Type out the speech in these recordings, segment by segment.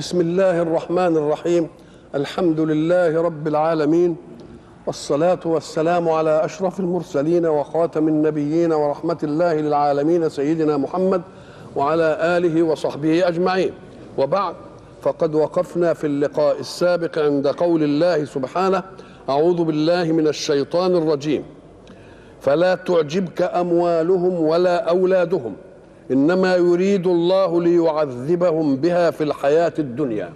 بسم الله الرحمن الرحيم الحمد لله رب العالمين والصلاة والسلام على أشرف المرسلين وخاتم النبيين ورحمة الله للعالمين سيدنا محمد وعلى آله وصحبه أجمعين وبعد فقد وقفنا في اللقاء السابق عند قول الله سبحانه أعوذ بالله من الشيطان الرجيم فلا تعجبك أموالهم ولا أولادهم إنما يريد الله ليعذبهم بها في الحياة الدنيا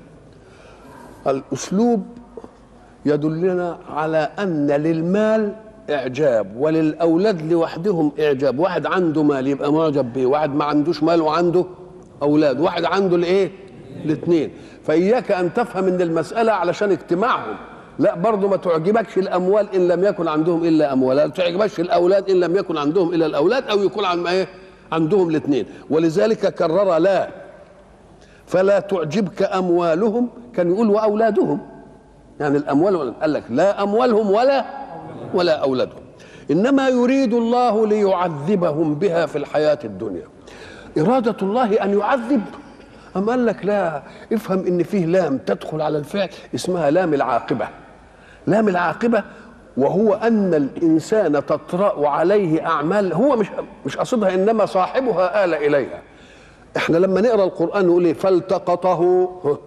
الأسلوب يدلنا على أن للمال إعجاب وللأولاد لوحدهم إعجاب واحد عنده مال يبقى معجب به واحد ما عندوش مال وعنده أولاد واحد عنده الإيه الاثنين فإياك أن تفهم أن المسألة علشان اجتماعهم لا برضه ما تعجبكش الأموال إن لم يكن عندهم إلا أموال لا تعجبكش الأولاد إن لم يكن عندهم إلا الأولاد أو يكون عن إيه عندهم الاثنين ولذلك كرر لا فلا تعجبك أموالهم كان يقول وأولادهم يعني الأموال قال لك لا أموالهم ولا ولا أولادهم إنما يريد الله ليعذبهم بها في الحياة الدنيا إرادة الله أن يعذب أم قال لك لا افهم إن فيه لام تدخل على الفعل اسمها لام العاقبة لام العاقبة وهو أن الإنسان تطرأ عليه أعمال هو مش مش قصدها إنما صاحبها آل إليها احنا لما نقرا القرآن نقول إيه فالتقطه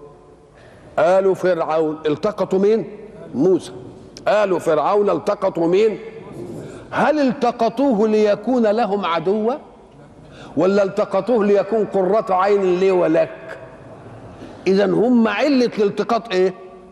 آل فرعون التقطوا مين؟ موسى آل فرعون التقطوا مين؟ هل التقطوه ليكون لهم عدوا ولا التقطوه ليكون قرة عين لي ولك إذا هم علة الالتقاط إيه؟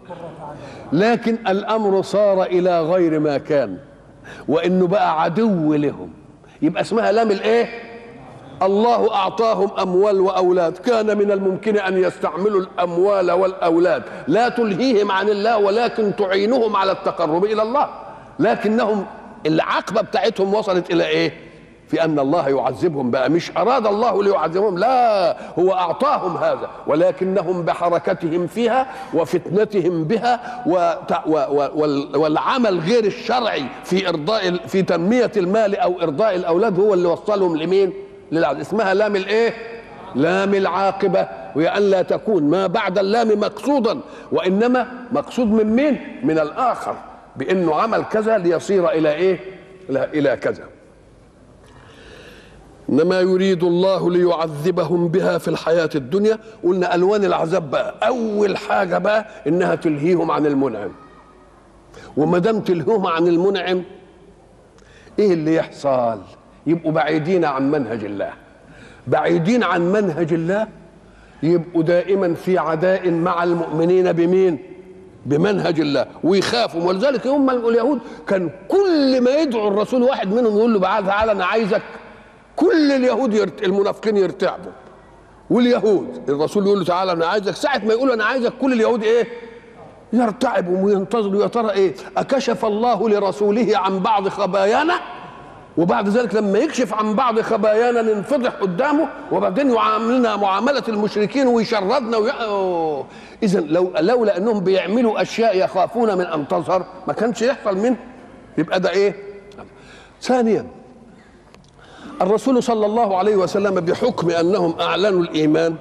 لكن الأمر صار إلى غير ما كان وإنه بقى عدو لهم يبقى اسمها لام الإيه؟ الله أعطاهم أموال وأولاد كان من الممكن أن يستعملوا الأموال والأولاد لا تلهيهم عن الله ولكن تعينهم على التقرب إلى الله لكنهم العقبة بتاعتهم وصلت إلى إيه في أن الله يعذبهم بقى مش أراد الله ليعذبهم لا هو أعطاهم هذا ولكنهم بحركتهم فيها وفتنتهم بها والعمل غير الشرعي في إرضاء في تنمية المال أو إرضاء الأولاد هو اللي وصلهم لمين؟ للعذاب اسمها لام الايه لام العاقبه وهي ان لا تكون ما بعد اللام مقصودا وانما مقصود من مين من الاخر بانه عمل كذا ليصير الى ايه الى كذا انما يريد الله ليعذبهم بها في الحياه الدنيا قلنا الوان العذاب بقى اول حاجه بقى انها تلهيهم عن المنعم وما دام تلهيهم عن المنعم ايه اللي يحصل يبقوا بعيدين عن منهج الله بعيدين عن منهج الله يبقوا دائما في عداء مع المؤمنين بمين بمنهج الله ويخافوا ولذلك هم اليهود كان كل ما يدعو الرسول واحد منهم يقول له بعد تعالى انا عايزك كل اليهود يرت... المنافقين يرتعبوا واليهود الرسول يقول له تعالى انا عايزك ساعه ما يقول انا عايزك كل اليهود ايه يرتعبوا وينتظروا يا ترى ايه اكشف الله لرسوله عن بعض خبايانا وبعد ذلك لما يكشف عن بعض خبايانا ننفضح قدامه وبعدين يعاملنا معاملة المشركين ويشردنا وي... إذا لو لولا أنهم بيعملوا أشياء يخافون من أن تظهر ما كانش يحصل منه يبقى ده إيه؟ ثانيا الرسول صلى الله عليه وسلم بحكم أنهم أعلنوا الإيمان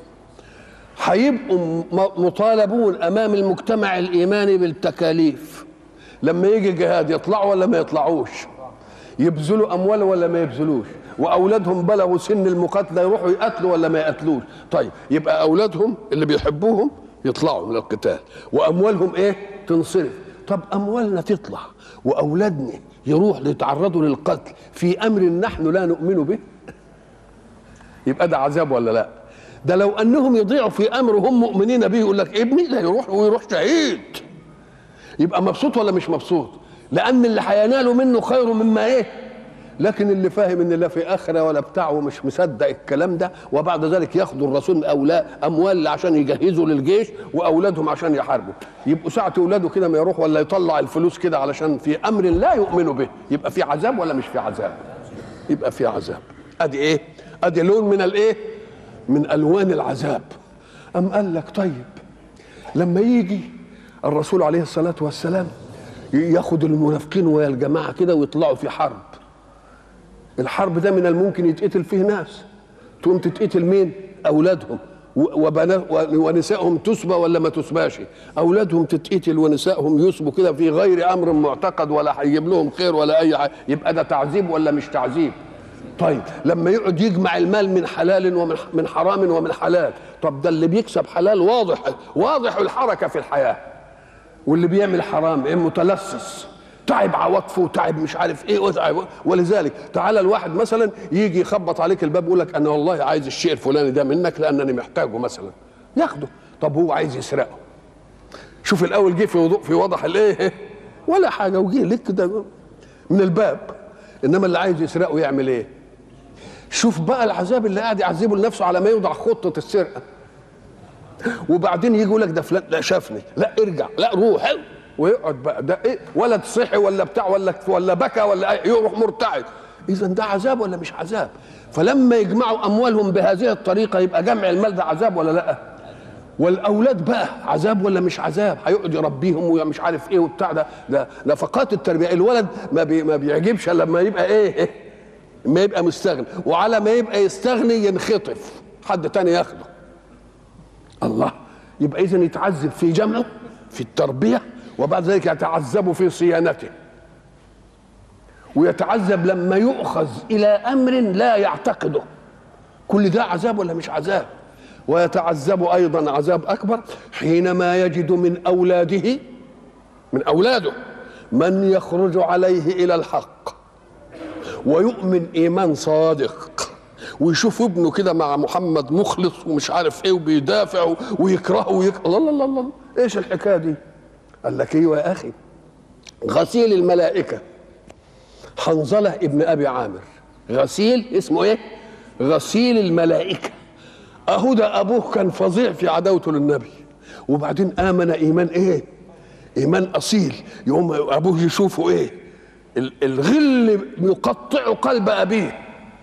هيبقوا مطالبون أمام المجتمع الإيماني بالتكاليف لما يجي جهاد يطلعوا ولا ما يطلعوش يبذلوا اموال ولا ما يبذلوش واولادهم بلغوا سن المقاتله يروحوا يقتلوا ولا ما يقتلوش طيب يبقى اولادهم اللي بيحبوهم يطلعوا من القتال واموالهم ايه تنصرف طب اموالنا تطلع واولادنا يروح يتعرضوا للقتل في امر نحن لا نؤمن به يبقى ده عذاب ولا لا ده لو انهم يضيعوا في امر هم مؤمنين به يقول لك ابني لا يروح ويروح شهيد يبقى مبسوط ولا مش مبسوط لان اللي هيناله منه خير مما ايه لكن اللي فاهم ان لا في اخره ولا بتاع ومش مصدق الكلام ده وبعد ذلك ياخدوا الرسول اولاد اموال عشان يجهزوا للجيش واولادهم عشان يحاربوا يبقوا ساعه اولاده كده ما يروح ولا يطلع الفلوس كده علشان في امر لا يؤمنوا به يبقى في عذاب ولا مش في عذاب يبقى في عذاب ادي ايه ادي لون من الايه من الوان العذاب ام قال لك طيب لما يجي الرسول عليه الصلاه والسلام ياخد المنافقين ويا الجماعه كده ويطلعوا في حرب الحرب ده من الممكن يتقتل فيه ناس تقوم تتقتل مين اولادهم و- وبنا و- ونسائهم تسبى ولا ما تسباش اولادهم تتقتل ونسائهم يسبوا كده في غير امر معتقد ولا هيجيب لهم خير ولا اي حاجه يبقى ده تعذيب ولا مش تعذيب طيب لما يقعد يجمع المال من حلال ومن من حرام ومن حلال طب ده اللي بيكسب حلال واضح واضح الحركه في الحياه واللي بيعمل حرام ايه متلصص تعب عواطفه وتعب مش عارف ايه وتعب ولذلك تعالى الواحد مثلا يجي يخبط عليك الباب يقول لك انا والله عايز الشيء الفلاني ده منك لانني محتاجه مثلا ياخده طب هو عايز يسرقه شوف الاول جه في وضوء في وضح الايه ولا حاجه وجه لك كده من الباب انما اللي عايز يسرقه يعمل ايه شوف بقى العذاب اللي قاعد يعذبه لنفسه على ما يوضع خطه السرقه وبعدين يجي يقول لك ده فلان لا شافني لا ارجع لا روح ويقعد بقى ده ايه ولد صحي ولا بتاع ولا ولا بكى ولا إيه؟ يروح مرتعد اذا ده عذاب ولا مش عذاب فلما يجمعوا اموالهم بهذه الطريقه يبقى جمع المال ده عذاب ولا لا والاولاد بقى عذاب ولا مش عذاب هيقعد يربيهم ومش عارف ايه وبتاع ده ده نفقات التربيه الولد ما بي ما بيعجبش الا لما يبقى ايه ما يبقى مستغني وعلى ما يبقى يستغني ينخطف حد تاني ياخده الله يبقى اذا يتعذب في جمعه في التربيه وبعد ذلك يتعذب في صيانته ويتعذب لما يؤخذ الى امر لا يعتقده كل ده عذاب ولا مش عذاب ويتعذب ايضا عذاب اكبر حينما يجد من اولاده من اولاده من يخرج عليه الى الحق ويؤمن ايمان صادق ويشوف ابنه كده مع محمد مخلص ومش عارف ايه وبيدافع ويكرهه ويك... الله الله الله الله ايش الحكايه دي؟ قال لك ايوه يا اخي غسيل الملائكه حنظله ابن ابي عامر غسيل اسمه ايه؟ غسيل الملائكه اهو ده ابوه كان فظيع في عداوته للنبي وبعدين امن ايمان ايه؟ ايمان اصيل يقوم ابوه يشوفه ايه؟ ال- الغل يقطع قلب ابيه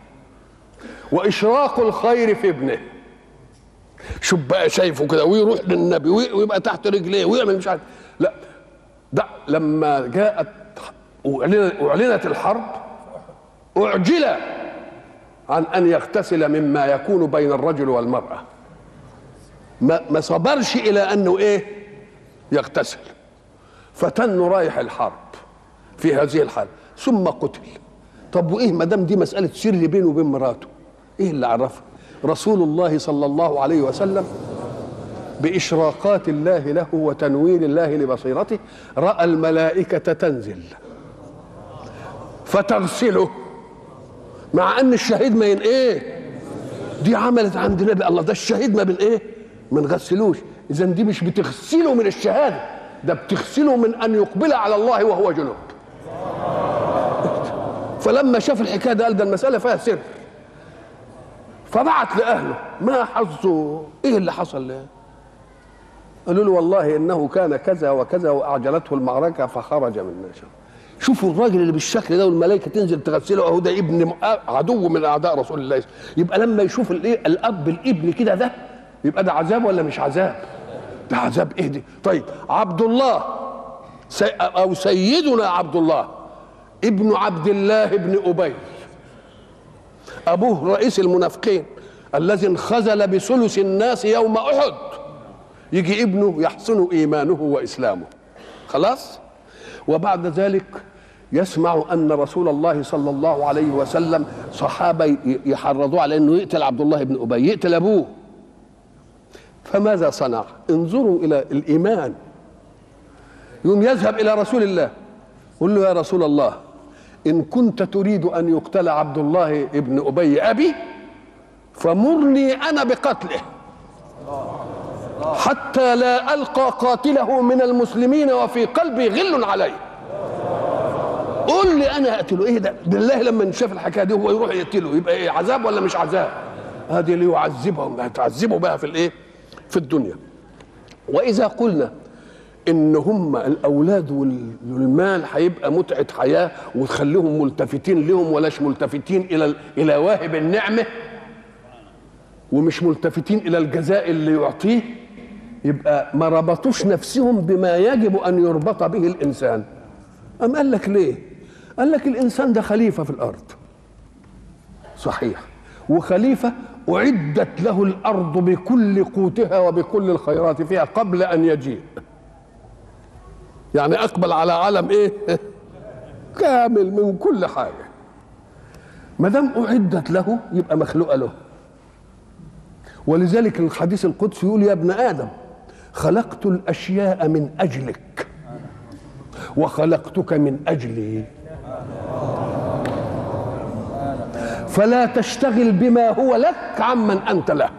واشراق الخير في ابنه شوف بقى شايفه كده ويروح للنبي وي- ويبقى تحت رجليه ويعمل مش عارف لا ده لما جاءت أعلن- اعلنت الحرب اعجل عن ان يغتسل مما يكون بين الرجل والمراه ما ما صبرش الى انه ايه يغتسل فتنه رايح الحرب في هذه الحاله ثم قتل طب وايه ما دام دي مساله سر بينه وبين مراته ايه اللي عرفه رسول الله صلى الله عليه وسلم باشراقات الله له وتنوير الله لبصيرته راى الملائكه تنزل فتغسله مع ان الشهيد ما ين ايه دي عملت عند النبي الله ده الشهيد ما بين ايه ما نغسلوش اذا دي مش بتغسله من الشهاده ده بتغسله من ان يقبل على الله وهو جنوب فلما شاف الحكايه ده قال ده المساله فيها سر فبعت لاهله ما حظه ايه اللي حصل له قالوا له والله انه كان كذا وكذا واعجلته المعركه فخرج من نشر شوفوا الراجل اللي بالشكل ده والملائكه تنزل تغسله اهو ده ابن م- عدو من اعداء رسول الله يبقى لما يشوف الايه الاب الابن كده ده يبقى ده عذاب ولا مش عذاب؟ ده عذاب ايه دي؟ طيب عبد الله سي او سيدنا عبد الله ابن عبد الله بن ابي ابوه رئيس المنافقين الذي انخزل بثلث الناس يوم احد يجي ابنه يحسن ايمانه واسلامه خلاص وبعد ذلك يسمع ان رسول الله صلى الله عليه وسلم صحابه ي- يحرضوه على انه يقتل عبد الله بن ابي يقتل ابوه فماذا صنع انظروا الى الايمان يوم يذهب الى رسول الله قل له يا رسول الله ان كنت تريد ان يقتل عبد الله ابن ابي ابي فمرني انا بقتله حتى لا القى قاتله من المسلمين وفي قلبي غل عليه قول لي انا اقتله ايه ده بالله لما شاف الحكايه دي هو يروح يقتله يبقى ايه عذاب ولا مش عذاب هذه ليعذبهم هتعذبوا بها في الايه في الدنيا واذا قلنا ان هم الاولاد وال- والمال هيبقى متعه حياه وتخليهم ملتفتين لهم ولاش ملتفتين الى الى واهب النعمه ومش ملتفتين الى الجزاء اللي يعطيه يبقى ما ربطوش نفسهم بما يجب ان يربط به الانسان أم قال لك ليه قال لك الانسان ده خليفه في الارض صحيح وخليفه أعدت له الأرض بكل قوتها وبكل الخيرات فيها قبل أن يجيء يعني أقبل على عالم إيه كامل من كل حاجة ما دام أعدت له يبقى مخلوقة له ولذلك الحديث القدسي يقول يا ابن آدم خلقت الأشياء من أجلك وخلقتك من أجلي فلا تشتغل بما هو لك عمن أنت له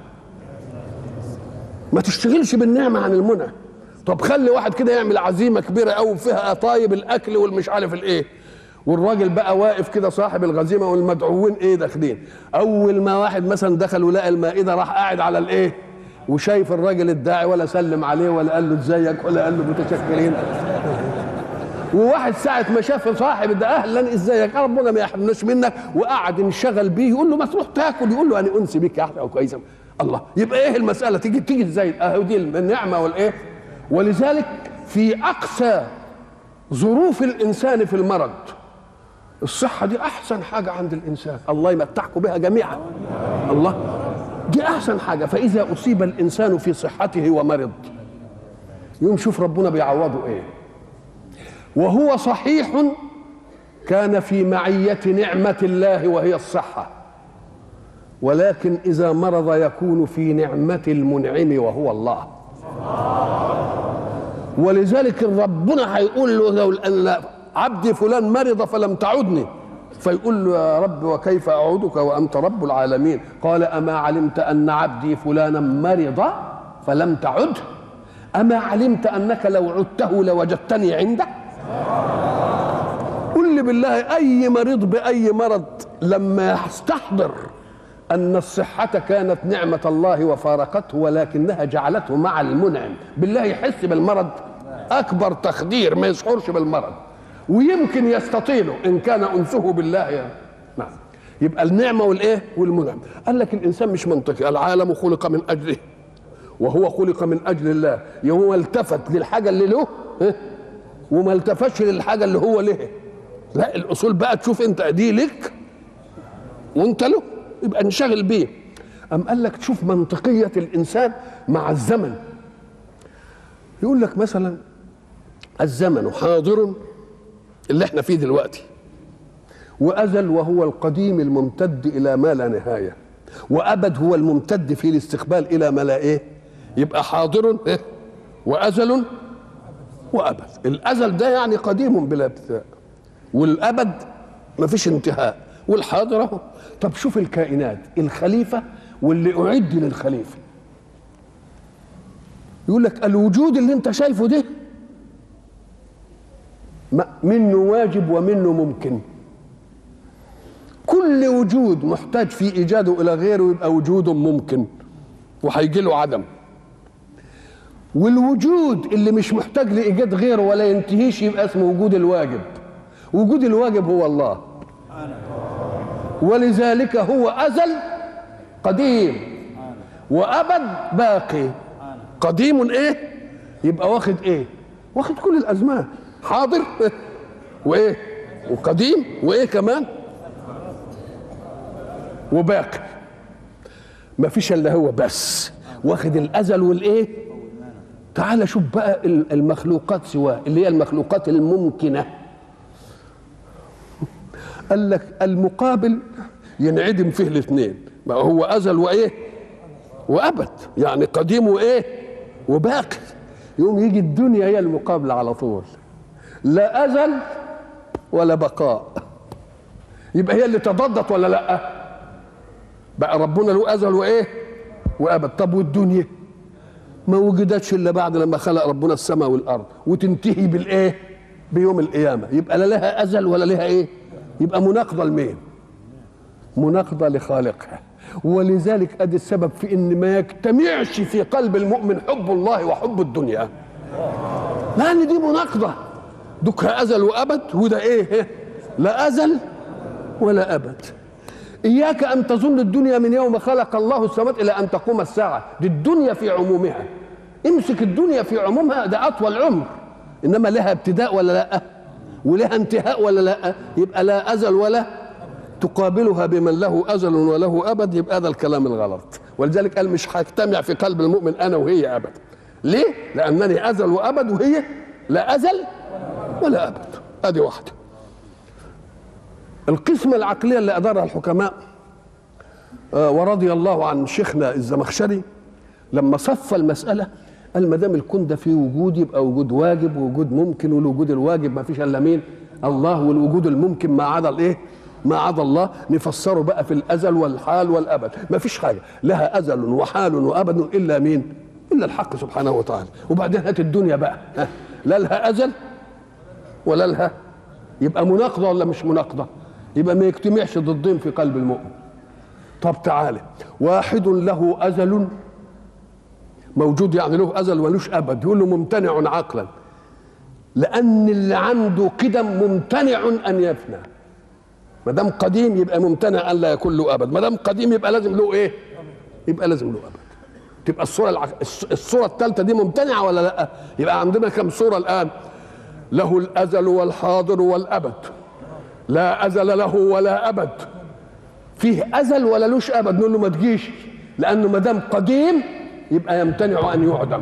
ما تشتغلش بالنعمة عن المنى طب خلي واحد كده يعمل عزيمة كبيرة أوي فيها طايب الأكل والمش عارف الإيه والراجل بقى واقف كده صاحب الغزيمة والمدعوين إيه داخلين أول ما واحد مثلا دخل ولقى المائدة راح قاعد على الإيه وشايف الراجل الداعي ولا سلم عليه ولا قال له ازيك ولا قال له متشكرين وواحد ساعة ما شاف صاحب ده اهلا ازيك ربنا ما يحرمناش منك وقعد انشغل بيه يقول له ما تروح تاكل يقول له انا انسي بك يا احلى وكويسه الله يبقى ايه المساله تيجي تيجي ازاي اهو دي النعمه والايه ولذلك في اقسى ظروف الانسان في المرض الصحه دي احسن حاجه عند الانسان الله يمتعكم بها جميعا الله دي احسن حاجه فاذا اصيب الانسان في صحته ومرض يوم شوف ربنا بيعوضه ايه وهو صحيح كان في معيه نعمه الله وهي الصحه ولكن اذا مرض يكون في نعمه المنعم وهو الله ولذلك ربنا هيقول له لو ان عبدي فلان مرض فلم تعدني فيقول له يا رب وكيف اعودك وانت رب العالمين قال اما علمت ان عبدي فلانا مرض فلم تعده اما علمت انك لو عدته لوجدتني عنده قل لي بالله اي مريض باي مرض لما يستحضر ان الصحه كانت نعمه الله وفارقته ولكنها جعلته مع المنعم بالله يحس بالمرض اكبر تخدير ما يشعرش بالمرض ويمكن يستطيله ان كان انسه بالله يعني. نعم يبقى النعمه والايه والمنعم قال لك الانسان مش منطقي العالم خلق من اجله وهو خلق من اجل الله يوم التفت للحاجه اللي له وما التفتش للحاجه اللي هو له لا الاصول بقى تشوف انت دي لك وانت له يبقى انشغل بيه أم قال لك تشوف منطقية الإنسان مع الزمن يقول لك مثلا الزمن حاضر اللي احنا فيه دلوقتي وأزل وهو القديم الممتد إلى ما لا نهاية وأبد هو الممتد في الاستقبال إلى ما لا إيه يبقى حاضر إيه؟ وأزل وأبد الأزل ده يعني قديم بلا ابتداء والأبد ما فيش انتهاء والحاضر اهو طب شوف الكائنات الخليفة واللي أعد للخليفة يقول لك الوجود اللي انت شايفه ده منه واجب ومنه ممكن كل وجود محتاج في ايجاده الى غيره يبقى وجود ممكن وهيجي له عدم والوجود اللي مش محتاج لايجاد غيره ولا ينتهيش يبقى اسمه وجود الواجب وجود الواجب هو الله ولذلك هو ازل قديم وابد باقي قديم ايه يبقى واخد ايه واخد كل الازمان حاضر وايه وقديم وايه كمان وباقي ما فيش الا هو بس واخد الازل والايه تعال شوف بقى المخلوقات سواه اللي هي المخلوقات الممكنه قال لك المقابل ينعدم فيه الاثنين ما هو ازل وايه وابد يعني قديم وايه وباقي يوم يجي الدنيا هي المقابله على طول لا ازل ولا بقاء يبقى هي اللي تضادت ولا لا بقى ربنا له ازل وايه وابد طب والدنيا ما وجدتش الا بعد لما خلق ربنا السماء والارض وتنتهي بالايه بيوم القيامه يبقى لا لها ازل ولا لها ايه يبقى مناقضه لمين مناقضه لخالقها ولذلك ادي السبب في ان ما يجتمعش في قلب المؤمن حب الله وحب الدنيا لان دي مناقضه دكها ازل وابد وده ايه لا ازل ولا ابد اياك ان تظن الدنيا من يوم خلق الله السماوات الى ان تقوم الساعه دي الدنيا في عمومها امسك الدنيا في عمومها ده اطول عمر انما لها ابتداء ولا لا ولها انتهاء ولا لا يبقى لا ازل ولا تقابلها بمن له ازل وله ابد يبقى هذا الكلام الغلط ولذلك قال مش هجتمع في قلب المؤمن انا وهي ابدا ليه لانني ازل وابد وهي لا ازل ولا ابد ادي واحده القسمه العقليه اللي ادارها الحكماء آه، ورضي الله عن شيخنا الزمخشري لما صف المساله قال ما دام الكون ده فيه وجود يبقى وجود واجب ووجود ممكن والوجود الواجب ما فيش الا مين؟ الله والوجود الممكن ما عدا الايه؟ ما عدا الله نفسره بقى في الازل والحال والابد ما فيش حاجه لها ازل وحال وابد الا مين؟ الا الحق سبحانه وتعالى وبعدين هات الدنيا بقى ها لا لها ازل ولا لها يبقى مناقضه ولا مش مناقضه؟ يبقى ما يجتمعش ضدين في قلب المؤمن طب تعالى واحد له ازل موجود يعني له ازل ولوش ابد يقول له ممتنع عقلا لان اللي عنده قدم ممتنع ان يفنى ما دام قديم يبقى ممتنع ان لا يكون له ابد ما دام قديم يبقى لازم له ايه يبقى لازم له ابد تبقى الصوره الع... الصوره الثالثه دي ممتنعه ولا لا يبقى عندنا كم صوره الان له الازل والحاضر والابد لا ازل له ولا ابد فيه ازل ولا لوش ابد نقول له ما تجيش لانه ما دام قديم يبقى يمتنع ان يعدم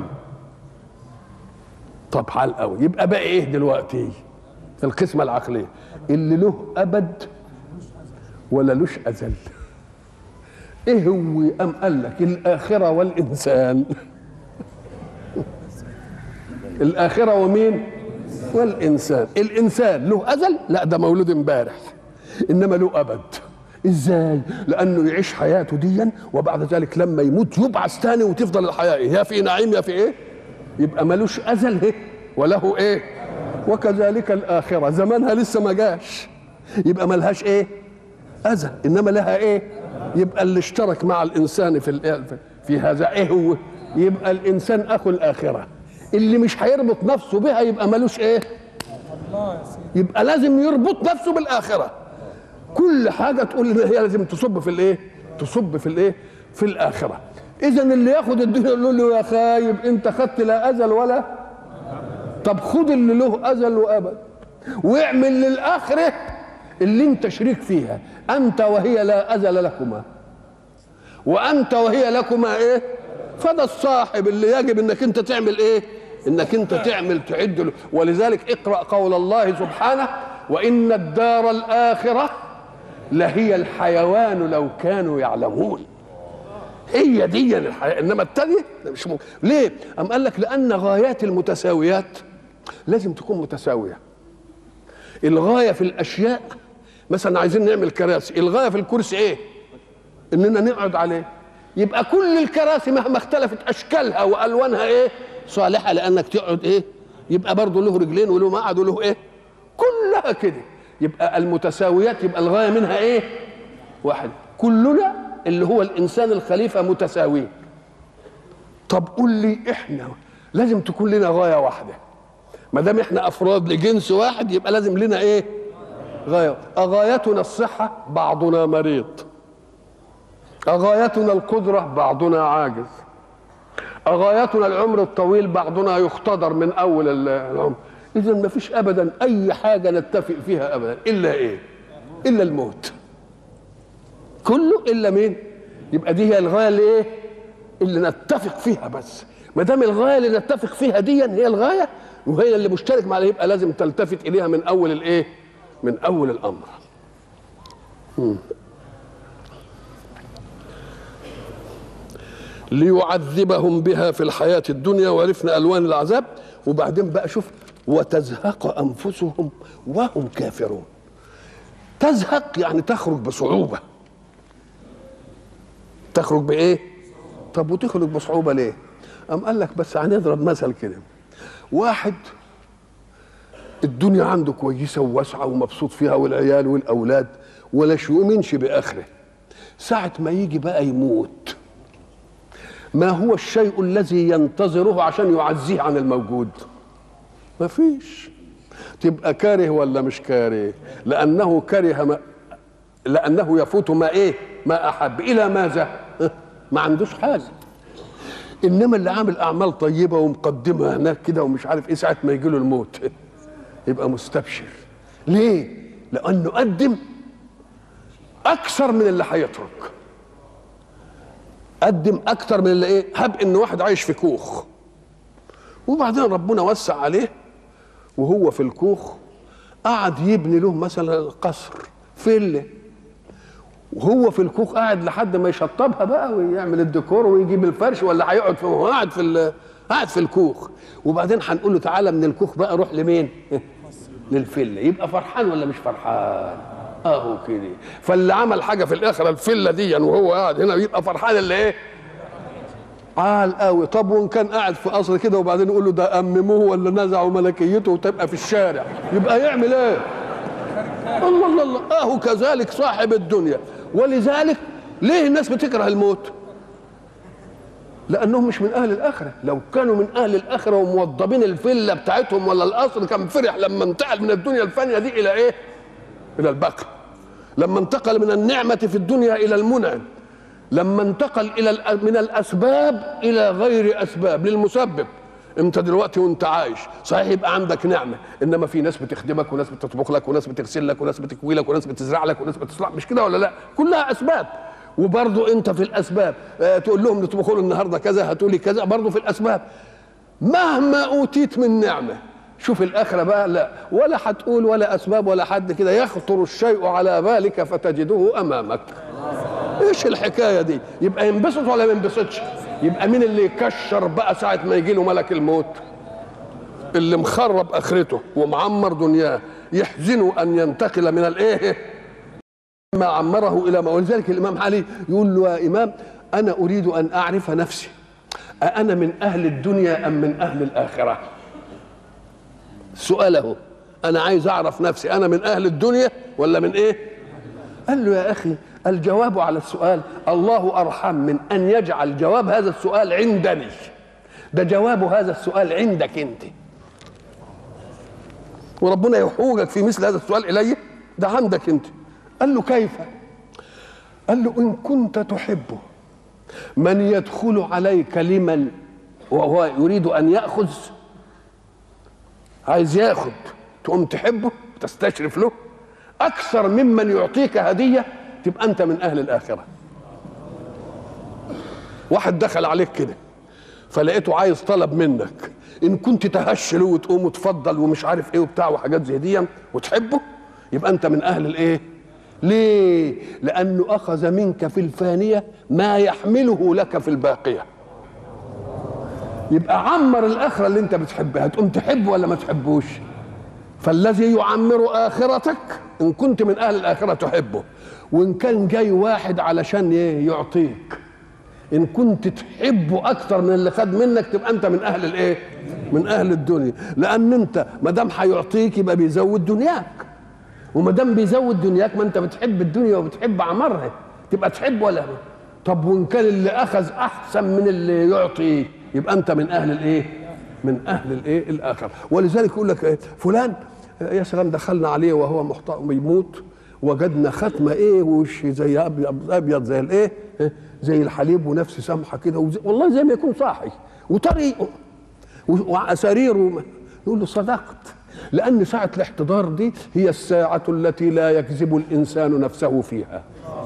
طب حال قوي يبقى بقى ايه دلوقتي في القسمه العقليه اللي له ابد ولا لوش ازل ايه هو ام قال لك الاخره والانسان الاخره ومين والانسان الانسان له ازل لا ده مولود امبارح انما له ابد ازاي لانه يعيش حياته ديا وبعد ذلك لما يموت يبعث تاني وتفضل الحياه إيه؟ يا في نعيم يا في ايه يبقى ملوش ازل ايه وله ايه وكذلك الاخره زمانها لسه ما جاش يبقى ملهاش ايه ازل انما لها ايه يبقى اللي اشترك مع الانسان في الإيه؟ في هذا ايه هو يبقى الانسان اخو الاخره اللي مش هيربط نفسه بها يبقى ملوش ايه يبقى لازم يربط نفسه بالاخره كل حاجه تقول إن هي لازم تصب في الايه تصب في الايه في الاخره اذا اللي ياخد الدنيا يقول له يا خايب انت خدت لا ازل ولا طب خد اللي له ازل وابد واعمل للاخره اللي انت شريك فيها انت وهي لا ازل لكما وانت وهي لكما ايه فده الصاحب اللي يجب انك انت تعمل ايه انك انت تعمل تعد له ولذلك اقرا قول الله سبحانه وان الدار الاخره لهي الحيوان لو كانوا يعلمون هي دي الحياة انما الثانيه مش ممكن ليه ام قال لك لان غايات المتساويات لازم تكون متساويه الغايه في الاشياء مثلا عايزين نعمل كراسي الغايه في الكرسي ايه اننا نقعد عليه يبقى كل الكراسي مهما اختلفت اشكالها والوانها ايه صالحه لانك تقعد ايه يبقى برضه له رجلين وله مقعد وله ايه كلها كده يبقى المتساويات يبقى الغايه منها ايه واحد كلنا اللي هو الانسان الخليفه متساويين طب قول لي احنا لازم تكون لنا غايه واحده ما دام احنا افراد لجنس واحد يبقى لازم لنا ايه غايه اغايتنا الصحه بعضنا مريض اغايتنا القدره بعضنا عاجز اغايتنا العمر الطويل بعضنا يختضر من اول العمر اذا ما فيش ابدا اي حاجه نتفق فيها ابدا الا ايه الا الموت كله الا مين يبقى دي هي الغايه اللي ايه اللي نتفق فيها بس ما دام الغايه اللي نتفق فيها دي هي الغايه وهي اللي مشترك معها يبقى لازم تلتفت اليها من اول الايه من اول الامر مم. ليعذبهم بها في الحياة الدنيا وعرفنا ألوان العذاب وبعدين بقى شوف وتزهق أنفسهم وهم كافرون تزهق يعني تخرج بصعوبة تخرج بإيه؟ طب وتخرج بصعوبة ليه؟ أم قال لك بس هنضرب مثل كده واحد الدنيا عنده كويسة وواسعة ومبسوط فيها والعيال والأولاد ولا يؤمنش بآخره ساعة ما يجي بقى يموت ما هو الشيء الذي ينتظره عشان يعزيه عن الموجود ما فيش تبقى كاره ولا مش كاره لأنه كره ما لأنه يفوت ما إيه ما أحب إلى ماذا ما عندوش حاجة إنما اللي عامل أعمال طيبة ومقدمة هناك كده ومش عارف إيه ساعة ما يجي له الموت يبقى مستبشر ليه؟ لأنه قدم اكثر من اللي هيترك قدم اكثر من اللي ايه هب ان واحد عايش في كوخ وبعدين ربنا وسع عليه وهو في الكوخ قعد يبني له مثلا قصر فيلا وهو في الكوخ قاعد لحد ما يشطبها بقى ويعمل الديكور ويجيب الفرش ولا هيقعد في هو قاعد في ال- قاعد في الكوخ وبعدين هنقول له تعالى من الكوخ بقى روح لمين؟ للفيلا يبقى فرحان ولا مش فرحان؟ اهو كده فاللي عمل حاجه في الاخره الفيلا دي وهو قاعد هنا يبقى فرحان اللي ايه؟ عال قوي طب وان كان قاعد في قصر كده وبعدين يقول له ده امموه ولا نزعوا ملكيته وتبقى في الشارع يبقى يعمل ايه؟ الله الله الله اهو كذلك صاحب الدنيا ولذلك ليه الناس بتكره الموت؟ لانهم مش من اهل الاخره لو كانوا من اهل الاخره وموضبين الفيلا بتاعتهم ولا القصر كان فرح لما انتقل من الدنيا الفانيه دي الى ايه؟ الى البقر لما انتقل من النعمه في الدنيا الى المنعم لما انتقل الى الأ- من الاسباب الى غير اسباب للمسبب انت دلوقتي وانت عايش صحيح يبقى عندك نعمه انما في ناس بتخدمك وناس بتطبخ لك وناس بتغسل لك وناس بتكوي لك وناس بتزرع لك وناس بتصلح مش كده ولا لا كلها اسباب وبرضه انت في الاسباب آه تقول لهم نطبخوا له النهارده كذا هاتوا لي كذا برضه في الاسباب مهما اوتيت من نعمه شوف الاخره بقى لا ولا هتقول ولا اسباب ولا حد كده يخطر الشيء على بالك فتجده امامك ايش الحكايه دي يبقى ينبسط ولا ما ينبسطش يبقى مين اللي يكشر بقى ساعه ما يجي له ملك الموت اللي مخرب اخرته ومعمر دنياه يحزنه ان ينتقل من الايه ما عمره الى ما ولذلك الامام علي يقول له يا امام انا اريد ان اعرف نفسي أأنا من أهل الدنيا أم من أهل الآخرة سؤاله أنا عايز أعرف نفسي أنا من أهل الدنيا ولا من إيه قال له يا أخي الجواب على السؤال الله أرحم من أن يجعل جواب هذا السؤال عندني ده جواب هذا السؤال عندك أنت وربنا يحوجك في مثل هذا السؤال إليه ده عندك أنت قال له كيف قال له إن كنت تحبه من يدخل عليك لمن وهو يريد ان ياخذ عايز ياخذ تقوم تحبه تستشرف له اكثر ممن يعطيك هديه تبقى انت من اهل الاخره واحد دخل عليك كده فلقيته عايز طلب منك ان كنت تهش له وتقوم وتفضل ومش عارف ايه وبتاع وحاجات زي دي وتحبه يبقى انت من اهل الايه ليه لانه اخذ منك في الفانيه ما يحمله لك في الباقيه يبقى عمر الاخره اللي انت بتحبها تقوم تحبه ولا ما تحبوش فالذي يعمر اخرتك ان كنت من اهل الاخره تحبه وان كان جاي واحد علشان ايه يعطيك ان كنت تحبه اكتر من اللي خد منك تبقى انت من اهل الايه من اهل الدنيا لان انت ما دام هيعطيك يبقى بيزود دنياك وما دام بيزود دنياك ما انت بتحب الدنيا وبتحب عمرها تبقى تحب ولا لا؟ طب وان كان اللي اخذ احسن من اللي يعطي يبقى انت من اهل الايه من اهل الايه الاخر ولذلك يقول لك إيه؟ فلان يا سلام دخلنا عليه وهو محتار بيموت وجدنا ختمه ايه وش زي ابيض ابيض زي الايه إيه؟ زي الحليب ونفس سمحه كده وزي والله زي ما يكون صاحي وطري واساريره يقول له صدقت لأن ساعة الاحتضار دي هي الساعة التي لا يكذب الإنسان نفسه فيها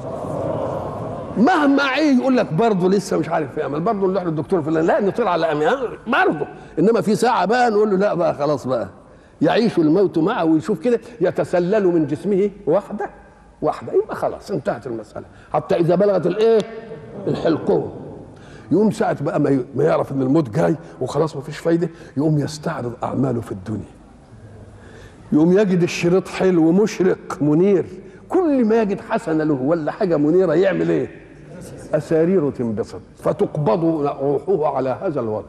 مهما عيه يقول لك برضه لسه مش عارف يعمل برضه نروح للدكتور فلان لا نطير على أمي برضه انما في ساعه بقى نقول له لا بقى خلاص بقى يعيش الموت معه ويشوف كده يتسلل من جسمه واحده واحده يبقى خلاص انتهت المساله حتى اذا بلغت الايه الحلقوم يقوم ساعة بقى ما ما يعرف ان الموت جاي وخلاص ما فيش فايده يقوم يستعرض اعماله في الدنيا يقوم يجد الشريط حلو مشرق منير كل ما يجد حسنه له ولا حاجه منيره يعمل ايه اساريره تنبسط فتقبض روحه على هذا الوضع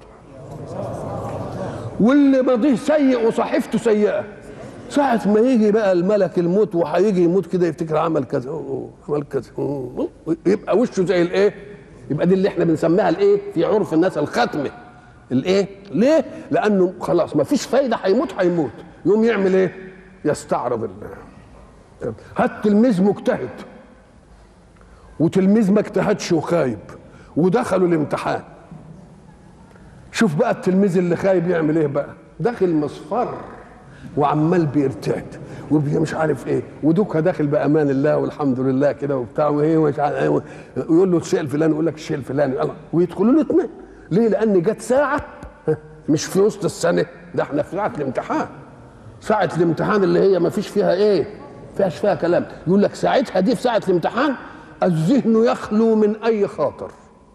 واللي ماضيه سيء وصحيفته سيئه ساعة ما يجي بقى الملك الموت وهيجي يموت كده يفتكر عمل كذا أوه، عمل كذا أوه، يبقى وشه زي الايه؟ يبقى دي اللي احنا بنسميها الايه؟ في عرف الناس الختمه الايه؟ ليه؟ لانه خلاص ما فيش فايده هيموت هيموت يقوم يعمل ايه؟ يستعرض ال هات تلميذ مجتهد وتلميذ ما اجتهدش وخايب ودخلوا الامتحان شوف بقى التلميذ اللي خايب يعمل ايه بقى داخل مصفر وعمال بيرتعد ومش عارف ايه ودوكها داخل بامان الله والحمد لله كده وبتاع وايه مش عارف ايه ويقول له الشيء الفلاني يقول لك الشيء الفلاني الله ويدخلوا له اثنين ليه؟ لان جت ساعه مش في وسط السنه ده احنا في ساعه الامتحان ساعه الامتحان اللي هي ما فيش فيها ايه؟ فيهاش فيها كلام يقول لك ساعتها دي في ساعه الامتحان الذهن يخلو من اي خاطر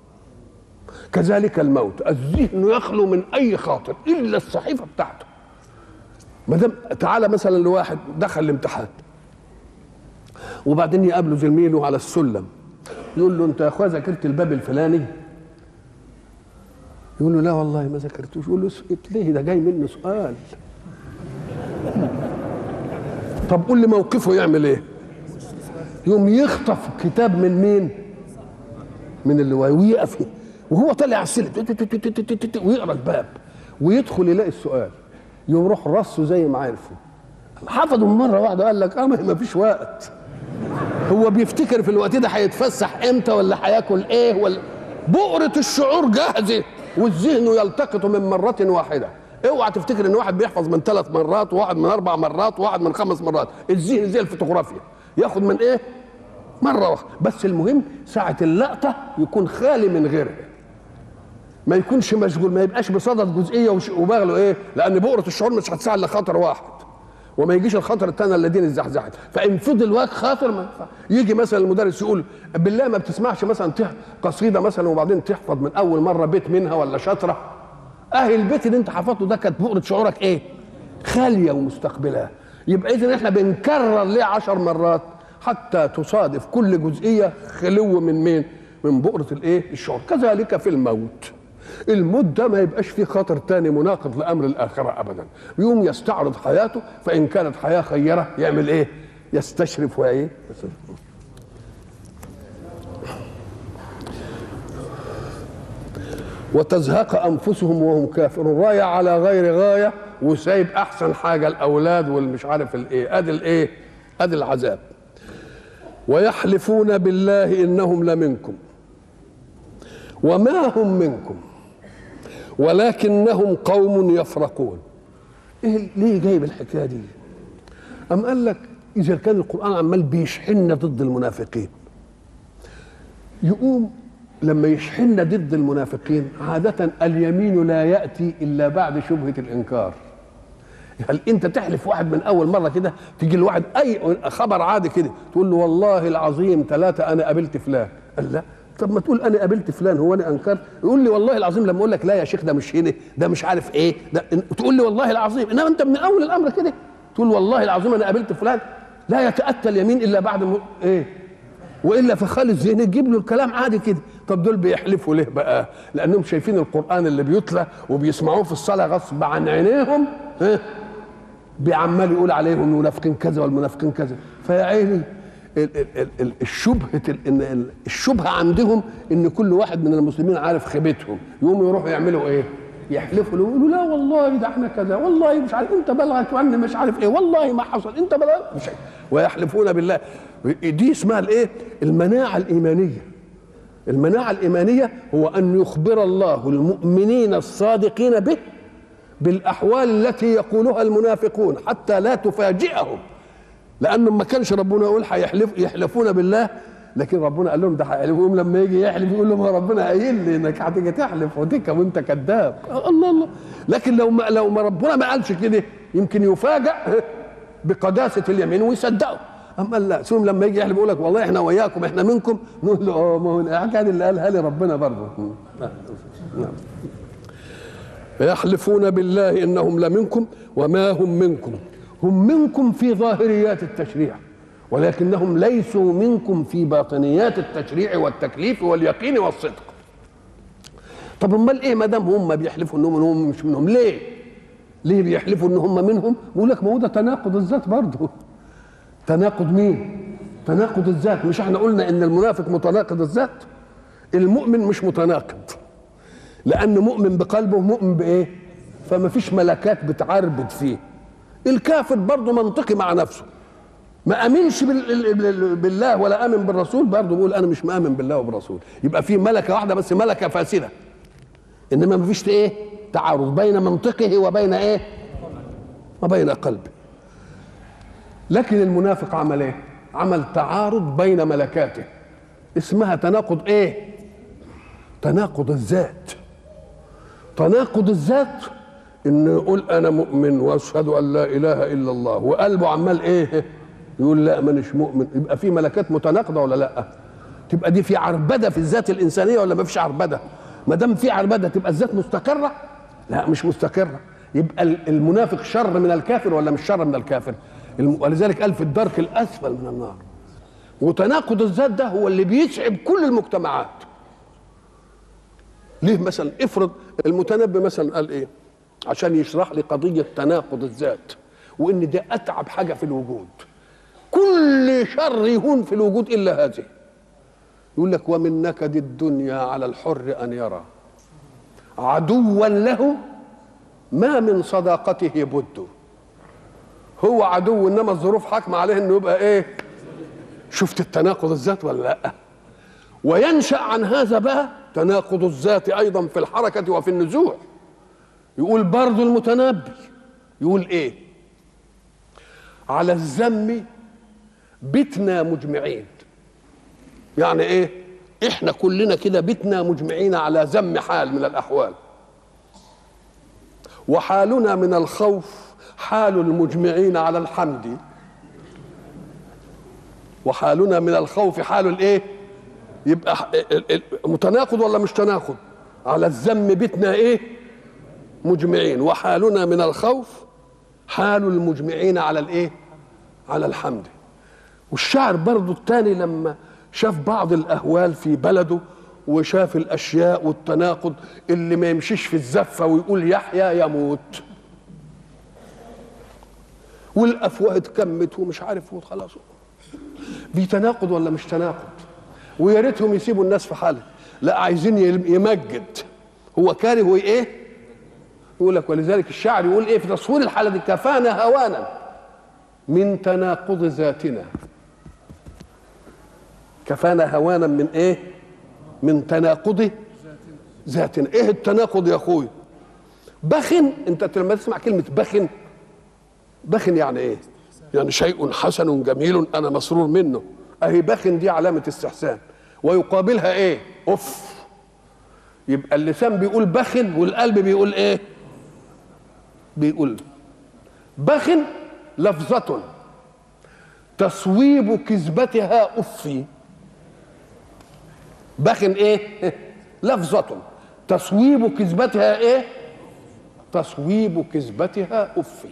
كذلك الموت الذهن يخلو من اي خاطر الا الصحيفه بتاعته ما دام تعالى مثلا لواحد دخل الامتحان وبعدين يقابله زميله على السلم يقول له انت يا اخويا ذاكرت الباب الفلاني يقول له لا والله ما ذاكرتوش يقول له اسكت ليه ده جاي منه سؤال طب قول لي موقفه يعمل ايه يوم يخطف كتاب من مين من اللي ويقف وهو طالع على السلم ويقرا الباب ويدخل يلاقي السؤال يروح رصه زي ما عرفه حفظه مره واحده قال لك اه ما فيش وقت هو بيفتكر في الوقت ده هيتفسح امتى ولا هياكل ايه ولا بؤرة الشعور جاهزة والذهن يلتقط من مرة واحدة اوعى تفتكر ان واحد بيحفظ من ثلاث مرات وواحد من اربع مرات وواحد من خمس مرات الذهن زي الفوتوغرافيا ياخد من ايه مرة واحدة بس المهم ساعة اللقطة يكون خالي من غيرها ما يكونش مشغول ما يبقاش بصدد جزئيه وباغله ايه لان بؤره الشعور مش هتساعد الا خطر واحد وما يجيش الخطر الثاني الذين ازحزحت فان فضل واقع خاطر ما ينفع. يجي مثلا المدرس يقول بالله ما بتسمعش مثلا قصيده مثلا وبعدين تحفظ من اول مره بيت منها ولا شطره اهي البيت اللي انت حفظته ده كانت بؤره شعورك ايه خاليه ومستقبلاه يبقى اذا احنا بنكرر ليه عشر مرات حتى تصادف كل جزئيه خلو من مين من بؤره الايه الشعور كذلك في الموت الموت ده ما يبقاش فيه خطر تاني مناقض لامر الاخره ابدا يوم يستعرض حياته فان كانت حياه خيره يعمل ايه يستشرف وايه وتزهق انفسهم وهم كافرون رايه على غير غايه وسايب احسن حاجه الاولاد والمش عارف الايه ادي الايه ادي العذاب ويحلفون بالله انهم لمنكم وما هم منكم ولكنهم قوم يفرقون ايه ليه جايب الحكايه دي ام قال لك اذا كان القران عمال بيشحن ضد المنافقين يقوم لما يشحن ضد المنافقين عادة اليمين لا يأتي إلا بعد شبهة الإنكار هل أنت تحلف واحد من أول مرة كده تيجي الواحد أي خبر عادي كده تقول له والله العظيم ثلاثة أنا قابلت فلان قال لا طب ما تقول انا قابلت فلان هو انا انكرت يقول لي والله العظيم لما اقول لك لا يا شيخ ده مش هنا ده مش عارف ايه ده تقول لي والله العظيم انما انت من اول الامر كده تقول والله العظيم انا قابلت فلان لا يتاتى اليمين الا بعد م... ايه والا فخالي الذهن تجيب له الكلام عادي كده طب دول بيحلفوا ليه بقى لانهم شايفين القران اللي بيتلى وبيسمعوه في الصلاه غصب عن عينيهم إيه؟ بيعمال يقول عليهم المنافقين كذا والمنافقين كذا فيا عيني الشبهه الشبهه عندهم ان كل واحد من المسلمين عارف خيبتهم يقوموا يروحوا يعملوا ايه؟ يحلفوا له يقولوا لا والله ده احنا كذا والله مش عارف انت بلغك وان مش عارف ايه والله ما حصل انت بلغك مش عارف. ويحلفون بالله دي اسمها الايه؟ المناعه الايمانيه المناعه الايمانيه هو ان يخبر الله المؤمنين الصادقين به بالاحوال التي يقولها المنافقون حتى لا تفاجئهم لانه ما كانش ربنا يقول هيحلف يحلفون بالله لكن ربنا قال لهم ده هيحلفوا لما يجي يحلف يقول لهم ربنا قايل لي انك هتيجي تحلف وديك وانت كذاب الله الله لكن لو ما لو ما ربنا ما قالش كده يمكن يفاجأ بقداسة اليمين ويصدقه أم قال لا ثم لما يجي يحلف يقول لك والله احنا وياكم احنا منكم نقول له اه ما هو الحكايه اللي قالها لي ربنا برضه نعم يحلفون بالله انهم لمنكم وما هم منكم هم منكم في ظاهريات التشريع ولكنهم ليسوا منكم في باطنيات التشريع والتكليف واليقين والصدق طب امال ايه ما دام هم بيحلفوا انهم هم مش منهم ليه ليه بيحلفوا ان هم منهم بيقول لك ما هو ده تناقض الذات برضه تناقض مين تناقض الذات مش احنا قلنا ان المنافق متناقض الذات المؤمن مش متناقض لانه مؤمن بقلبه مؤمن بايه فما فيش ملكات بتعربد فيه الكافر برضه منطقي مع نفسه ما امنش بالله ولا امن بالرسول برضه بيقول انا مش مامن بالله وبالرسول يبقى في ملكه واحده بس ملكه فاسده انما ما فيش ايه تعارض بين منطقه وبين ايه وبين قلبه لكن المنافق عمل ايه عمل تعارض بين ملكاته اسمها تناقض ايه تناقض الذات تناقض الذات ان يقول انا مؤمن واشهد ان لا اله الا الله وقلبه عمال ايه يقول لا مانيش مؤمن يبقى في ملكات متناقضه ولا لا تبقى دي في عربده في الذات الانسانيه ولا ما فيش عربده ما دام في عربده تبقى الذات مستقره لا مش مستقره يبقى المنافق شر من الكافر ولا مش شر من الكافر ولذلك قال في الدرك الاسفل من النار وتناقض الذات ده هو اللي بيتعب كل المجتمعات ليه مثلا افرض المتنبي مثلا قال ايه عشان يشرح لي قضيه تناقض الذات وان ده اتعب حاجه في الوجود كل شر يهون في الوجود الا هذه يقول لك ومن نكد الدنيا على الحر ان يرى عدوا له ما من صداقته بد هو عدو انما الظروف حاكمه عليه انه يبقى ايه شفت التناقض الذات ولا لا وينشا عن هذا بقى تناقض الذات ايضا في الحركه وفي النزوع يقول برضو المتنبي يقول ايه على الذم بتنا مجمعين يعني ايه احنا كلنا كده بتنا مجمعين على ذم حال من الاحوال وحالنا من الخوف حال المجمعين على الحمد وحالنا من الخوف حال الايه يبقى متناقض ولا مش تناقض على الذم بتنا ايه مجمعين وحالنا من الخوف حال المجمعين على الايه على الحمد والشاعر برضو الثاني لما شاف بعض الاهوال في بلده وشاف الاشياء والتناقض اللي ما يمشيش في الزفه ويقول يحيى يموت والافواه اتكمت ومش عارف خلاص في تناقض ولا مش تناقض ويا ريتهم يسيبوا الناس في حالها لا عايزين يمجد هو كاره ايه يقول لك ولذلك الشاعر يقول ايه في تصوير الحاله دي كفانا هوانا من تناقض ذاتنا كفانا هوانا من ايه من تناقض ذاتنا ايه التناقض يا اخوي بخن انت لما تسمع كلمه بخن بخن يعني ايه يعني شيء حسن جميل انا مسرور منه اهي بخن دي علامه استحسان ويقابلها ايه اف يبقى اللسان بيقول بخن والقلب بيقول ايه بيقول بخن لفظة تصويب كذبتها أفي بخن إيه؟ لفظة تصويب كذبتها إيه؟ تصويب كذبتها أفي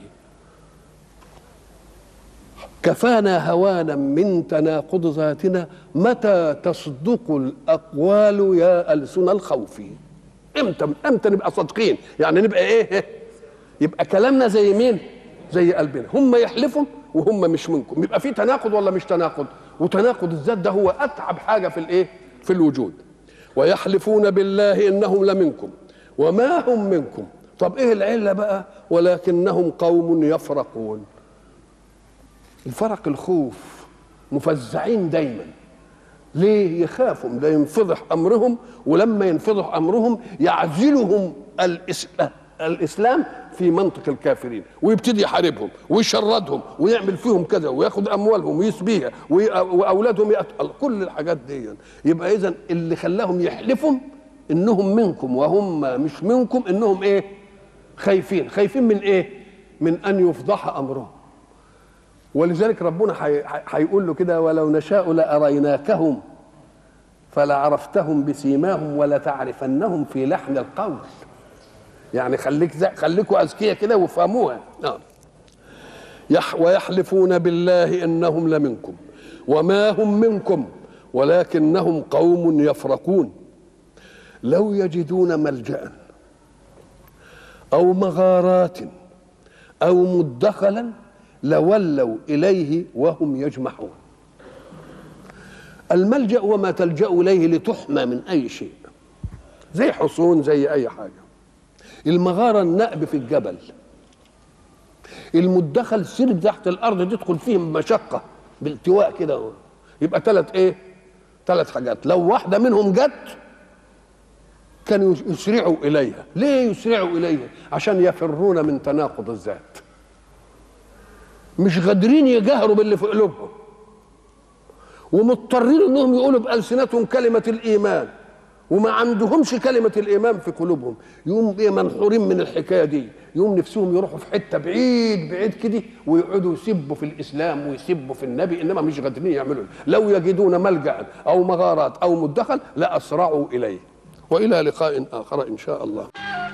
كفانا هوانا من تناقض ذاتنا متى تصدق الأقوال يا ألسن الخوف امتى امتى نبقى صادقين يعني نبقى ايه يبقى كلامنا زي مين زي قلبنا هم يحلفوا وهم مش منكم يبقى في تناقض ولا مش تناقض وتناقض الذات ده هو اتعب حاجه في الايه في الوجود ويحلفون بالله انهم لمنكم وما هم منكم طب ايه العله بقى ولكنهم قوم يفرقون الفرق الخوف مفزعين دايما ليه يخافوا لا ينفضح امرهم ولما ينفضح امرهم يعزلهم الاسلام الاسلام في منطق الكافرين ويبتدي يحاربهم ويشردهم ويعمل فيهم كذا وياخد اموالهم ويسبيها واولادهم يقتل كل الحاجات دي يبقى اذا اللي خلاهم يحلفوا انهم منكم وهم مش منكم انهم ايه خايفين خايفين من ايه من ان يفضح امرهم ولذلك ربنا هيقول له كده ولو نشاء لاريناكهم فلعرفتهم بسيماهم ولتعرفنهم في لحن القول يعني خليك خليكوا اذكياء كده وافهموها نعم يح ويحلفون بالله انهم لمنكم وما هم منكم ولكنهم قوم يفرقون لو يجدون ملجا او مغارات او مدخلا لولوا اليه وهم يجمحون الملجا هو ما تلجا اليه لتحمى من اي شيء زي حصون زي اي حاجه المغاره النأب في الجبل المدخل سرب تحت الارض تدخل فيه مشقه بالتواء كده يبقى ثلاث ايه ثلاث حاجات لو واحده منهم جت كانوا يسرعوا اليها ليه يسرعوا اليها عشان يفرون من تناقض الذات مش قادرين يجهروا باللي في قلوبهم ومضطرين انهم يقولوا بالسنتهم كلمه الايمان وما عندهمش كلمه الايمان في قلوبهم يقوم ايه منحورين من الحكايه دي يقوم نفسهم يروحوا في حته بعيد بعيد كده ويقعدوا يسبوا في الاسلام ويسبوا في النبي انما مش قادرين يعملوا لو يجدون ملجا او مغارات او مدخل لاسرعوا اليه والى لقاء اخر ان شاء الله